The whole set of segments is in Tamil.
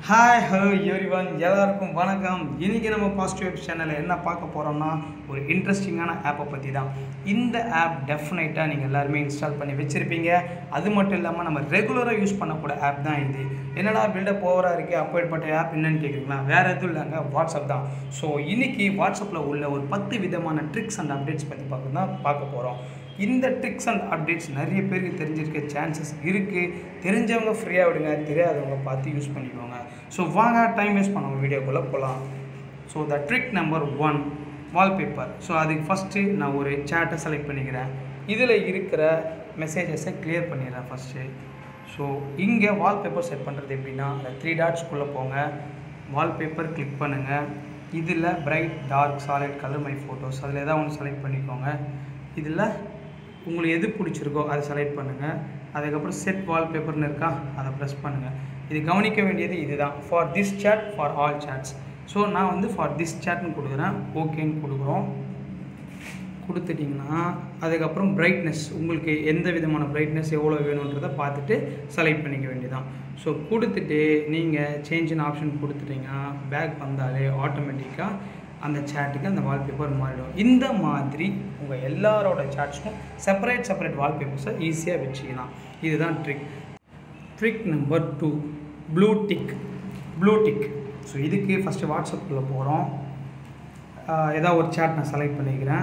ஹாய் ஹலோ எவ்ரிவன் எல்லாருக்கும் வணக்கம் இன்னைக்கு நம்ம பாசிட்டிவ் சேனலில் என்ன பார்க்க போகிறோம்னா ஒரு இன்ட்ரெஸ்டிங்கான ஆப்பை பற்றி தான் இந்த ஆப் டெஃபினட்டாக நீங்கள் எல்லாருமே இன்ஸ்டால் பண்ணி வச்சுருப்பீங்க அது மட்டும் இல்லாமல் நம்ம ரெகுலராக யூஸ் பண்ணக்கூடிய ஆப் தான் இது என்னடா பில்டப் ஓவராக இருக்குது அப்பேற்பட்ட ஆப் என்னன்னு கேட்குறீங்களா வேறு எதுவும் இல்லைங்க வாட்ஸ்அப் தான் ஸோ இன்னைக்கு வாட்ஸ்அப்பில் உள்ள ஒரு பத்து விதமான ட்ரிக்ஸ் அண்ட் அப்டேட்ஸ் பற்றி பார்க்க தான் பார்க்க போகிறோம் இந்த ட்ரிக்ஸ் அண்ட் அப்டேட்ஸ் நிறைய பேருக்கு தெரிஞ்சிருக்க சான்சஸ் இருக்குது தெரிஞ்சவங்க ஃப்ரீயாக விடுங்க தெரியாதவங்க பார்த்து யூஸ் பண்ணிக்கோங்க ஸோ வாங்க டைம் வேஸ்ட் பண்ணுவோம் வீடியோக்குள்ளே போகலாம் so the trick number one wallpaper so அதுக்கு ஃபஸ்ட்டு நான் ஒரு சேட்டை செலக்ட் பண்ணிக்கிறேன் இதில் இருக்கிற மெசேஜஸை கிளியர் பண்ணிடுறேன் ஃபஸ்ட்டு ஸோ இங்கே வால்பேப்பர் செட் பண்ணுறது எப்படின்னா அந்த த்ரீ டாட்ஸ்குள்ளே போங்க வால்பேப்பர் கிளிக் பண்ணுங்கள் இதில் bright dark solid colour my photos அதில் ஏதாவது ஒன்று செலக்ட் பண்ணிக்கோங்க இதில் உங்களுக்கு எது பிடிச்சிருக்கோ அதை செலக்ட் பண்ணுங்கள் அதுக்கப்புறம் செட் வால்பேப்பர்னு இருக்கா அதை ப்ரெஸ் பண்ணுங்கள் இது கவனிக்க வேண்டியது இதுதான் for this chat for all chats so நான் வந்து ஃபார் திஸ் chatனு கொடுக்குறேன் ஓகேன்னு கொடுக்குறோம் கொடுத்துட்டிங்கன்னா அதுக்கப்புறம் பிரைட்னஸ் உங்களுக்கு எந்த விதமான பிரைட்னஸ் எவ்வளோ வேணுன்றதை பார்த்துட்டு செலக்ட் பண்ணிக்க வேண்டியதான் ஸோ கொடுத்துட்டு நீங்கள் சேஞ்சின் ஆப்ஷன் கொடுத்துட்டிங்கன்னா பேக் வந்தாலே ஆட்டோமேட்டிக்காக அந்த சேட்டுக்கு அந்த வால்பேப்பர் மாறிடும் இந்த மாதிரி உங்கள் எல்லாரோட சேட்ஸ்க்கும் செப்பரேட் செப்பரேட் வால்பேப்பர்ஸை ஈஸியாக வச்சுக்கலாம் இதுதான் trick trick number two blue tick blue tick so இதுக்கு ஃபஸ்ட்டு வாட்ஸ்அப்பில் போகிறோம் ஏதாவது ஒரு சேட் நான் செலக்ட் பண்ணிக்கிறேன்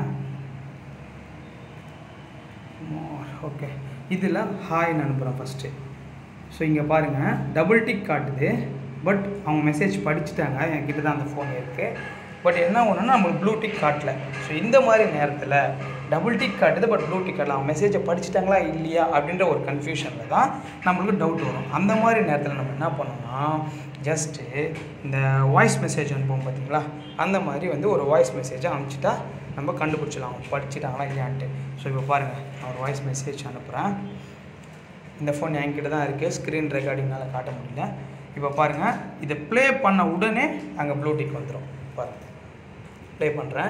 ஓகே இதில் ஹாய்னு அனுப்புகிறேன் ஃபஸ்ட்டு ஸோ இங்கே பாருங்கள் டபுள் டிக் காட்டுது பட் அவங்க மெசேஜ் படிச்சுட்டாங்க என்கிட்ட தான் அந்த ஃபோன் இருக்குது பட் என்ன ஒன்றுனா நம்மளுக்கு ப்ளூ டிக் காட்டல ஸோ இந்த மாதிரி நேரத்தில் டபுள் டிக் காட்டுது பட் ப்ளூ டிக் காட்டல அவங்க மெசேஜை படிச்சுட்டாங்களா இல்லையா அப்படின்ற ஒரு கன்ஃபியூஷனில் தான் நம்மளுக்கு டவுட் வரும் அந்த மாதிரி நேரத்தில் நம்ம என்ன பண்ணோம்னா ஜஸ்ட்டு இந்த வாய்ஸ் மெசேஜ் அனுப்புவோம் பார்த்தீங்களா அந்த மாதிரி வந்து ஒரு வாய்ஸ் மெசேஜை அனுப்பிச்சிட்டா நம்ம கண்டுபிடிச்சிடலாம் அவங்க படிச்சுட்டாங்களா இல்லையான்ட்டு ஸோ இப்போ பாருங்கள் நான் ஒரு வாய்ஸ் மெசேஜ் அனுப்புகிறேன் இந்த ஃபோன் என்கிட்ட தான் இருக்குது ஸ்க்ரீன் ரெக்கார்டிங்னால காட்ட முடியல இப்போ பாருங்கள் இதை ப்ளே பண்ண உடனே அங்கே ப்ளூடிக் வந்துடும் பாருங்கள் ப்ளே பண்ணுறேன்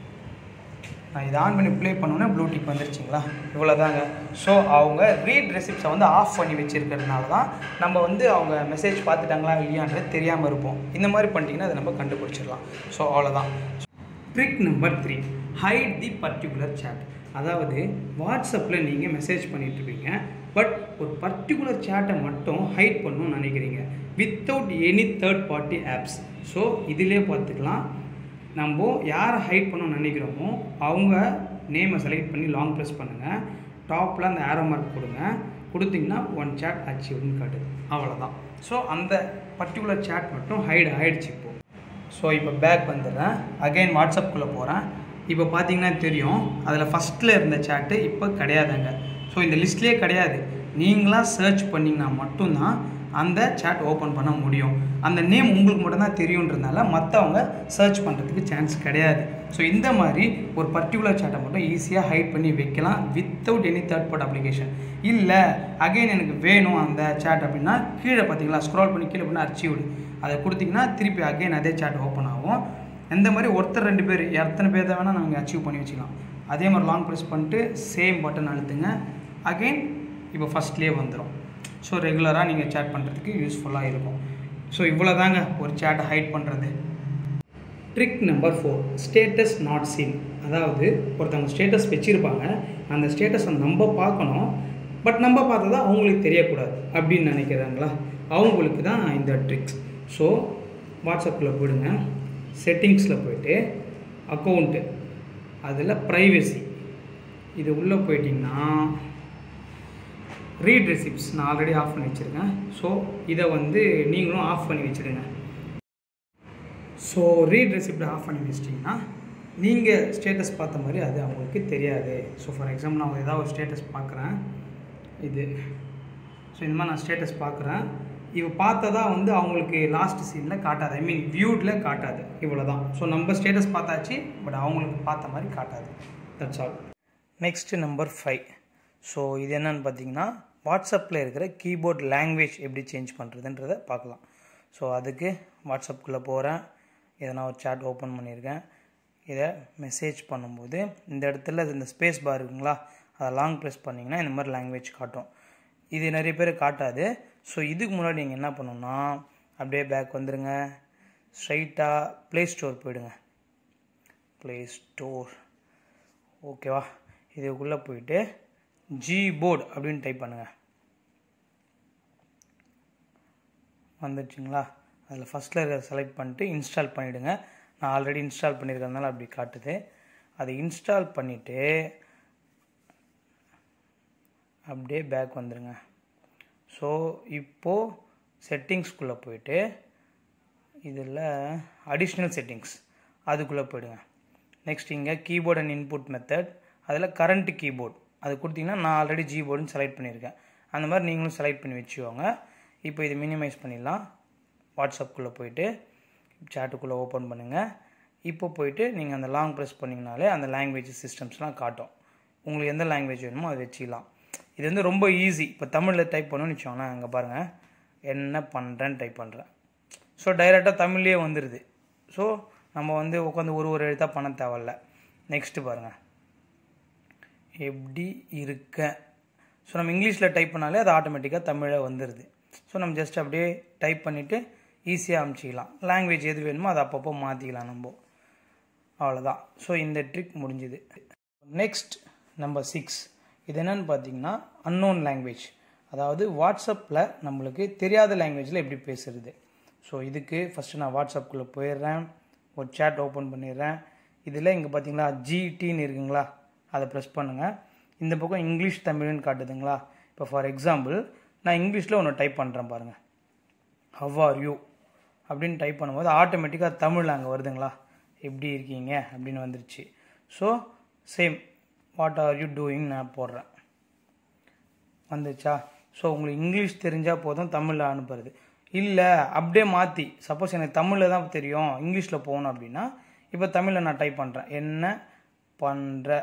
நான் இதை ஆன் பண்ணி ப்ளே பண்ணோன்னே ப்ளூடிக் வந்துருச்சுங்களா இவ்வளோதாங்க ஸோ அவங்க ரீட் ரெசிப்ட்ஸை வந்து ஆஃப் பண்ணி வச்சுருக்கிறதுனால தான் நம்ம வந்து அவங்க மெசேஜ் பார்த்துட்டாங்களா இல்லையான்றது தெரியாமல் இருப்போம் இந்த மாதிரி பண்ணிட்டீங்கன்னா அதை நம்ம கண்டுபிடிச்சிடலாம் ஸோ அவ்வளோதான் trick number three hide the particular chat அதாவது வாட்ஸ்அப்பில் நீங்கள் மெசேஜ் பண்ணிகிட்ருப்பீங்க பட் ஒரு பர்டிகுலர் சேட்டை மட்டும் ஹைட் பண்ணணும்னு நினைக்கிறீங்க without any third party apps so இதிலே பார்த்துக்கலாம் நம்ம யாரை ஹைட் பண்ணணும்னு நினைக்கிறோமோ அவங்க நேமை செலக்ட் பண்ணி லாங் ப்ரெஸ் பண்ணுங்கள் டாப்பில் அந்த ஆரோ மார்க் கொடுங்க கொடுத்தீங்கன்னா ஒன் சேட் அச்சீவ்னு காட்டுது அவ்வளோதான் ஸோ அந்த பர்டிகுலர் சேட் மட்டும் ஹைட் ஆகிடுச்சு இப்போது ஸோ இப்போ பேக் வந்துடுறேன் அகைன் வாட்ஸ்அப்புக்குள்ளே போகிறேன் இப்போ பார்த்தீங்கன்னா தெரியும் அதில் ஃபஸ்ட்டில் இருந்த சேட்டு இப்போ கிடையாதுங்க ஸோ இந்த லிஸ்ட்லேயே கிடையாது நீங்களாக சர்ச் பண்ணிங்கன்னா மட்டும்தான் அந்த சேட் ஓப்பன் பண்ண முடியும் அந்த நேம் உங்களுக்கு மட்டும்தான் தெரியுன்றதுனால மற்றவங்க சர்ச் பண்ணுறதுக்கு சான்ஸ் கிடையாது ஸோ இந்த மாதிரி ஒரு பர்டிகுலர் சேட்டை மட்டும் ஈஸியாக ஹைட் பண்ணி வைக்கலாம் without any third part application இல்லை அகைன் எனக்கு வேணும் அந்த சேட் அப்படின்னா கீழே பார்த்தீங்களா ஸ்க்ரால் பண்ணி கீழே பண்ணி அச்சீவ்டு அதை கொடுத்தீங்கன்னா திருப்பி அகைன் அதே சேட் ஓப்பன் ஆகும் இந்த மாதிரி ஒருத்தர் ரெண்டு பேர் எத்தனை பேர் தான் வேணால் நாங்கள் அச்சீவ் பண்ணி வச்சுக்கலாம் அதே மாதிரி லாங் ப்ரெஸ் பண்ணிட்டு சேம் பட்டன் அழுத்துங்க அகெயின் இப்போ ஃபஸ்ட்லேயே வந்துடும் ஸோ ரெகுலராக நீங்கள் சேட் பண்ணுறதுக்கு யூஸ்ஃபுல்லாக இருக்கும் ஸோ இவ்வளோ தாங்க ஒரு சேட்டை ஹைட் பண்ணுறது trick number four status not seen அதாவது ஒருத்தவங்க ஸ்டேட்டஸ் வச்சுருப்பாங்க அந்த ஸ்டேட்டஸை நம்ம பார்க்கணும் பட் நம்ம பார்த்ததா அவங்களுக்கு தெரியக்கூடாது அப்படின்னு நினைக்கிறாங்களா அவங்களுக்கு தான் இந்த ட்ரிக்ஸ் ஸோ வாட்ஸ்அப்பில் போயிடுங்க செட்டிங்ஸில் போயிட்டு அக்கௌண்ட்டு அதில் ப்ரைவசி இது உள்ளே போயிட்டிங்கன்னா ரீட் ரெசிப்ட்ஸ் நான் ஆல்ரெடி ஆஃப் பண்ணி வச்சுருக்கேன் ஸோ இதை வந்து நீங்களும் ஆஃப் பண்ணி வச்சுடுங்க ஸோ ரீட் ரெசிப்ட் ஆஃப் பண்ணி வச்சிட்டிங்கன்னா நீங்கள் ஸ்டேட்டஸ் பார்த்த மாதிரி அது அவங்களுக்கு தெரியாது ஸோ ஃபார் எக்ஸாம்பிள் நான் ஏதாவது ஒரு ஸ்டேட்டஸ் பார்க்குறேன் இது ஸோ இந்த மாதிரி நான் ஸ்டேட்டஸ் பார்க்குறேன் இவ பார்த்ததா வந்து அவங்களுக்கு லாஸ்ட் சீனில் காட்டாது ஐ மீன் வியூடில் காட்டாது இவ்வளோ தான் ஸோ நம்ம ஸ்டேட்டஸ் பார்த்தாச்சு பட் அவங்களுக்கு பார்த்த மாதிரி காட்டாது that's all next number five so இது என்னன்னு பார்த்தீங்கன்னா வாட்ஸ்அப்பில் இருக்கிற கீபோர்ட் லாங்குவேஜ் எப்படி சேஞ்ச் பண்ணுறதுன்றதை பார்க்கலாம் ஸோ அதுக்கு வாட்ஸ்அப்புக்குள்ளே போகிறேன் இதை நான் ஒரு சேட் ஓப்பன் பண்ணியிருக்கேன் இதை மெசேஜ் பண்ணும்போது இந்த இடத்துல இந்த ஸ்பேஸ் பார் இருக்குங்களா அதை லாங் ப்ரெஸ் பண்ணிங்கன்னா இந்த மாதிரி லாங்குவேஜ் காட்டும் இது நிறைய பேர் காட்டாது ஸோ இதுக்கு முன்னாடி நீங்கள் என்ன பண்ணணும்னா அப்படியே பேக் வந்துடுங்க ஸ்ட்ரைட்டாக ப்ளே ஸ்டோர் போயிடுங்க ப்ளே ஸ்டோர் ஓகேவா இதுக்குள்ளே போயிட்டு ஜி போர்டு அப்படின்னு டைப் பண்ணுங்கள் வந்துடுச்சுங்களா அதில் ஃபஸ்ட்டில் இருக்கிறத செலக்ட் பண்ணிட்டு இன்ஸ்டால் பண்ணிவிடுங்க நான் ஆல்ரெடி இன்ஸ்டால் பண்ணியிருக்கிறதுனால அப்படி காட்டுது அதை இன்ஸ்டால் பண்ணிவிட்டு அப்படியே பேக் வந்துடுங்க ஸோ இப்போது செட்டிங்ஸ்குள்ளே போயிட்டு இதில் அடிஷ்னல் செட்டிங்ஸ் அதுக்குள்ளே போயிடுங்க நெக்ஸ்ட் இங்கே கீபோர்ட் அண்ட் இன்புட் மெத்தட் அதில் கரண்ட் கீபோர்ட் அது கொடுத்தீங்கன்னா நான் ஆல்ரெடி ஜிபோர்டுன்னு செலக்ட் பண்ணியிருக்கேன் அந்த மாதிரி நீங்களும் செலக்ட் பண்ணி வச்சுக்கோங்க இப்போ இது மினிமைஸ் பண்ணிடலாம் வாட்ஸ்அப்புக்குள்ளே போயிட்டு சேட்டுக்குள்ளே ஓப்பன் பண்ணுங்கள் இப்போ போயிட்டு நீங்கள் அந்த லாங் ப்ரெஸ் பண்ணிங்கனாலே அந்த லாங்குவேஜ் சிஸ்டம்ஸ்லாம் காட்டும் உங்களுக்கு எந்த லாங்குவேஜ் வேணுமோ அதை வச்சுக்கலாம் இது வந்து ரொம்ப ஈஸி இப்போ தமிழில் டைப் பண்ணணும்னு வச்சோங்களேன் அங்கே பாருங்கள் என்ன பண்ணுறேன்னு டைப் பண்ணுறேன் ஸோ டைரெக்டாக தமிழ்லேயே வந்துடுது ஸோ நம்ம வந்து உட்காந்து ஒரு ஒரு எழுத்தாக பண்ண தேவையில்ல நெக்ஸ்ட்டு பாருங்கள் எப்படி இருக்க ஸோ நம்ம இங்கிலீஷில் டைப் பண்ணாலே அது ஆட்டோமேட்டிக்காக தமிழாக வந்துடுது ஸோ நம்ம ஜஸ்ட் அப்படியே டைப் பண்ணிவிட்டு ஈஸியாக அமுச்சிக்கலாம் லாங்குவேஜ் எது வேணுமோ அதை அப்பப்போ மாற்றிக்கலாம் நம்ம அவ்வளோதான் ஸோ இந்த ட்ரிக் முடிஞ்சுது நெக்ஸ்ட் நம்பர் சிக்ஸ் இது என்னென்னு பார்த்தீங்கன்னா அன்னோன் லாங்குவேஜ் அதாவது வாட்ஸ்அப்பில் நம்மளுக்கு தெரியாத லாங்குவேஜில் எப்படி பேசுறது ஸோ இதுக்கு ஃபஸ்ட்டு நான் வாட்ஸ்அப்புக்குள்ளே போயிடுறேன் ஒரு சேட் ஓப்பன் பண்ணிடுறேன் இதில் இங்கே பார்த்தீங்களா ஜிடின்னு இருக்குங்களா அதை ப்ரெஸ் பண்ணுங்கள் இந்த பக்கம் இங்கிலீஷ் தமிழ்னு காட்டுதுங்களா இப்போ ஃபார் எக்ஸாம்பிள் நான் இங்கிலீஷில் ஒன்று டைப் பண்ணுறேன் பாருங்கள் ஹவ் ஆர் யூ அப்படின்னு டைப் பண்ணும்போது ஆட்டோமேட்டிக்காக தமிழ் அங்கே வருதுங்களா எப்படி இருக்கீங்க அப்படின்னு வந்துருச்சு so same what are you doing நான் போடுறேன் வந்துச்சா ஸோ உங்களுக்கு இங்கிலீஷ் தெரிஞ்சால் போதும் தமிழில் அனுப்புறது இல்லை அப்படியே மாற்றி சப்போஸ் எனக்கு தமிழில் தான் தெரியும் இங்கிலீஷில் போகணும் அப்படின்னா இப்போ தமிழில் நான் டைப் பண்ணுறேன் என்ன பண்ணுற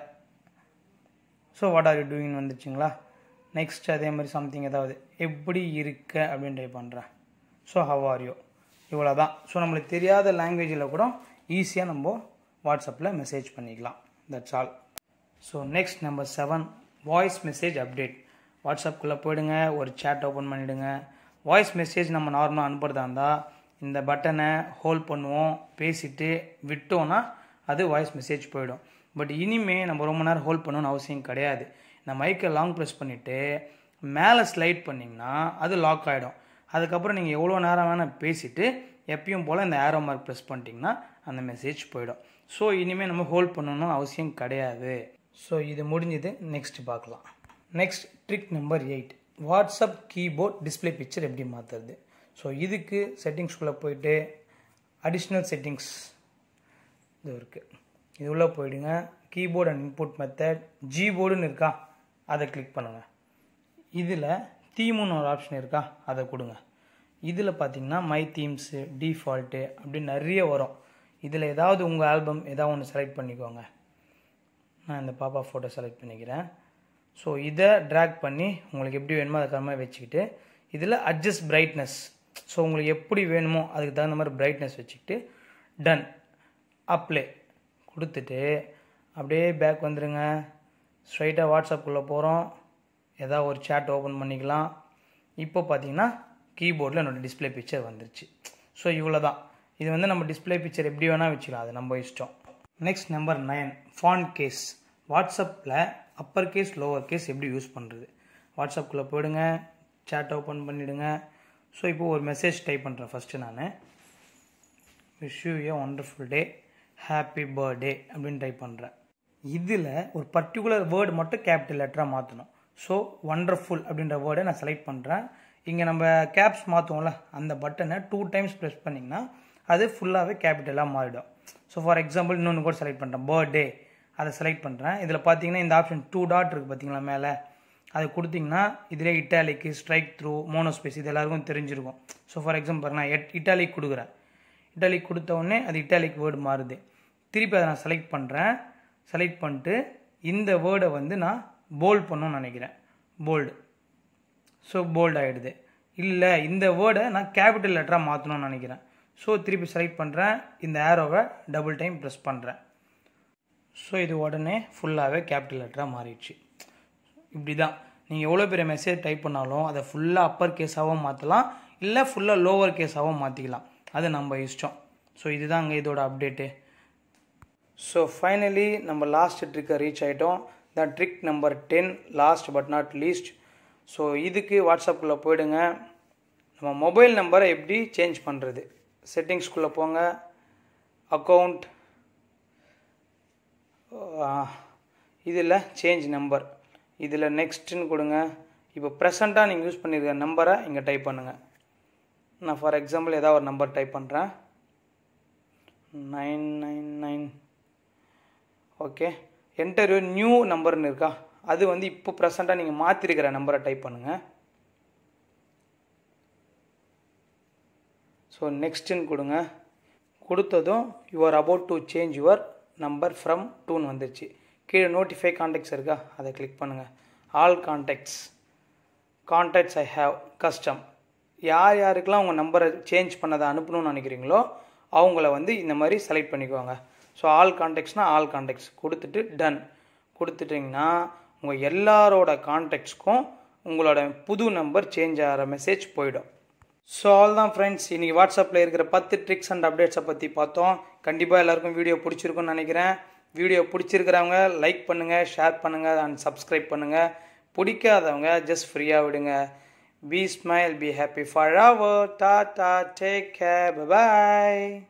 so what are you doing வந்துச்சுங்களா நெக்ஸ்ட் அதே மாதிரி சம்திங் ஏதாவது எப்படி இருக்க அப்படின்னு டைப் பண்ணுறேன் ஸோ ஹவ் ஆர் யூ இவ்வளோ தான் ஸோ நம்மளுக்கு தெரியாத லாங்குவேஜில் கூட ஈஸியாக நம்ம வாட்ஸ்அப்பில் மெசேஜ் பண்ணிக்கலாம் that's all so next number seven voice message update வாட்ஸ்அப்புக்குள்ளே போயிடுங்க ஒரு சேட் ஓப்பன் பண்ணிவிடுங்க வாய்ஸ் மெசேஜ் நம்ம நார்மலாக அனுப்புறதா இருந்தால் இந்த பட்டனை ஹோல்ட் பண்ணுவோம் பேசிட்டு விட்டோன்னா அது வாய்ஸ் மெசேஜ் போயிடும் பட் இனிமே நம்ம ரொம்ப நேரம் ஹோல்ட் பண்ணணும்னு அவசியம் கிடையாது இந்த மைக்கை லாங் ப்ரெஸ் பண்ணிவிட்டு மேலே ஸ்லைட் பண்ணிங்கன்னா அது லாக் ஆகிடும் அதுக்கப்புறம் நீங்கள் எவ்வளோ நேரம் வேணால் பேசிவிட்டு எப்பயும் போல் இந்த ஏரோ மார்க் ப்ரெஸ் பண்ணிட்டீங்கன்னா அந்த மெசேஜ் போயிடும் ஸோ இனிமேல் நம்ம ஹோல்ட் பண்ணணும்னு அவசியம் கிடையாது ஸோ இது முடிஞ்சது நெக்ஸ்ட் பார்க்கலாம் next trick number eight WhatsApp keyboard display picture எப்படி மாற்றுறது ஸோ இதுக்கு செட்டிங்ஸ்குள்ளே போயிட்டு அடிஷ்னல் செட்டிங்ஸ் இது இருக்குது இது உள்ளே போயிடுங்க கீபோர்ட் அண்ட் இன்புட் மெத்தட் ஜிபோர்டுன்னு இருக்கா அதை கிளிக் பண்ணுங்கள் இதில் தீமுன்னு ஒரு ஆப்ஷன் இருக்கா அதை கொடுங்க இதில் பார்த்தீங்கன்னா மை தீம்ஸு டிஃபால்ட்டு அப்படின்னு நிறைய வரும் இதில் ஏதாவது உங்கள் ஆல்பம் ஏதாவது ஒன்று செலக்ட் பண்ணிக்கோங்க நான் இந்த பாப்பா ஃபோட்டோ செலக்ட் பண்ணிக்கிறேன் ஸோ இதை ட்ராக் பண்ணி உங்களுக்கு எப்படி வேணுமோ அதுக்கு மாதிரி வச்சுக்கிட்டு இதில் அட்ஜஸ்ட் பிரைட்னஸ் ஸோ உங்களுக்கு எப்படி வேணுமோ அதுக்கு தகுந்த மாதிரி பிரைட்னஸ் வச்சுக்கிட்டு டன் அப்ளை கொடுத்துட்டு அப்படியே பேக் வந்துடுங்க ஸ்ட்ரைட்டாக வாட்ஸ்அப்புக்குள்ளே போகிறோம் ஏதாவது ஒரு சேட் ஓப்பன் பண்ணிக்கலாம் இப்போ பார்த்தீங்கன்னா கீபோர்டில் என்னோடய டிஸ்பிளே பிக்சர் வந்துருச்சு ஸோ இவ்வளோ தான் இது வந்து நம்ம டிஸ்பிளே பிக்சர் எப்படி வேணால் வச்சுக்கலாம் அது நம்ம இஷ்டம் next number nine font case வாட்ஸ்அப்பில் அப்பர் கேஸ் லோவர் கேஸ் எப்படி யூஸ் பண்ணுறது வாட்ஸ்அப்புக்குள்ளே போயிடுங்க சேட் ஓப்பன் பண்ணிவிடுங்க ஸோ இப்போது ஒரு மெசேஜ் டைப் பண்ணுறேன் ஃபஸ்ட்டு நான் wish you a wonderful day happy birthday அப்படின்னு டைப் பண்ணுறேன் இதில் ஒரு பர்டிகுலர் வேர்டு மட்டும் கேபிட்டல் லெட்டராக மாற்றணும் ஸோ ஒண்டர்ஃபுல் அப்படின்ற வேர்டை நான் செலக்ட் பண்ணுறேன் இங்கே நம்ம கேப்ஸ் மாற்றுவோம்ல அந்த பட்டனை டூ டைம்ஸ் ப்ரெஸ் பண்ணிங்கன்னா அது ஃபுல்லாகவே கேபிட்டலாக மாறிடும் ஸோ ஃபார் எக்ஸாம்பிள் இன்னொன்று கூட செலக்ட் பண்ணுறேன் பர்த்டே அதை செலக்ட் பண்ணுறேன் இதில் பார்த்தீங்கன்னா இந்த ஆப்ஷன் டூ டாட் இருக்குது பார்த்தீங்களா மேலே அது கொடுத்தீங்கன்னா இதிலே இட்டாலிக்கு ஸ்ட்ரைக் த்ரூ மோனோஸ்பேஸ் இது எல்லாருக்கும் தெரிஞ்சிருக்கும் ஸோ ஃபார் எக்ஸாம்பிள் பாருங்க நான் எட் இட்டாலிக் கொடுக்குறேன் இட்டாலிக் கொடுத்த உடனே அது இட்டாலிக் வேர்டு மாறுது திருப்பி அதை நான் செலக்ட் பண்ணுறேன் செலக்ட் பண்ணிட்டு இந்த வேர்டை வந்து நான் போல்ட் பண்ணணும்னு நினைக்கிறேன் போல்டு ஸோ போல்ட் ஆகிடுது இல்லை இந்த வேர்டை நான் கேபிட்டல் லெட்டராக மாற்றணும்னு நினைக்கிறேன் ஸோ திருப்பி செலக்ட் பண்ணுறேன் இந்த ஏரோவை டபுள் டைம் ப்ரெஸ் பண்ணுறேன் ஸோ இது உடனே ஃபுல்லாகவே கேபிட்டல் லெட்டராக மாறிடுச்சு இப்படி தான் நீங்கள் எவ்வளோ பெரிய மெசேஜ் டைப் பண்ணாலும் அதை ஃபுல்லாக அப்பர் கேஸாகவும் மாற்றலாம் இல்லை ஃபுல்லாக லோவர் கேஸாகவும் மாற்றிக்கலாம் அது நம்ம இஷ்டம் ஸோ இதுதாங்க இதோட அப்டேட்டு ஸோ ஃபைனலி நம்ம லாஸ்ட் ட்ரிக்கை ரீச் ஆகிட்டோம் the trick number ten last but not least so இதுக்கு வாட்ஸ்அப்பில் போயிடுங்க நம்ம மொபைல் நம்பரை எப்படி சேஞ்ச் பண்ணுறது செட்டிங்ஸ்குள்ளே போங்க அக்கௌண்ட் இதில் சேஞ்ச் நம்பர் இதில் நெக்ஸ்ட்டுன்னு கொடுங்க இப்போ ப்ரெசண்ட்டாக நீங்கள் யூஸ் பண்ணியிருக்க நம்பரை இங்கே டைப் பண்ணுங்கள் நான் ஃபார் எக்ஸாம்பிள் ஏதாவது ஒரு நம்பர் டைப் பண்ணுறேன் nine nine nine okay enter new நம்பர்னு இருக்கா அது வந்து இப்போ ப்ரெசண்ட்டாக நீங்கள் மாற்றிருக்கிற நம்பரை டைப் பண்ணுங்கள் ஸோ நெக்ஸ்ட்டுன்னு கொடுங்க கொடுத்ததும் you are about to change your number from டூன்னு வந்துருச்சு கீழே நோட்டிஃபை கான்டாக்ட்ஸ் இருக்கா அதை கிளிக் பண்ணுங்கள் all contacts contacts I have custom யார் யாருக்கெல்லாம் உங்கள் நம்பரை சேஞ்ச் பண்ணதை அனுப்பணும்னு நினைக்கிறீங்களோ அவங்கள வந்து இந்த மாதிரி செலக்ட் பண்ணிக்குவாங்க ஸோ ஆல் கான்டாக்ட்ஸ்னால் ஆல் கான்டாக்ட்ஸ் கொடுத்துட்டு டன் கொடுத்துட்டிங்கன்னா உங்கள் எல்லாரோட கான்டாக்ட்ஸ்க்கும் உங்களோட புது நம்பர் சேஞ்ச் ஆகிற மெசேஜ் போயிடும் ஸோ ஆல் தான் ஃப்ரெண்ட்ஸ் இன்றைக்கி வாட்ஸ்அப்பில் இருக்கிற பத்து ட்ரிக்ஸ் அண்ட் அப்டேட்ஸை பற்றி பார்த்தோம் கண்டிப்பாக எல்லாருக்கும் வீடியோ பிடிச்சிருக்குன்னு நினைக்கிறேன் வீடியோ பிடிச்சிருக்கிறவங்க லைக் பண்ணுங்கள் ஷேர் பண்ணுங்கள் அண்ட் சப்ஸ்கிரைப் பண்ணுங்கள் பிடிக்காதவங்க ஜஸ்ட் ஃப்ரீயாக விடுங்க be smile be happy forever tata take care bye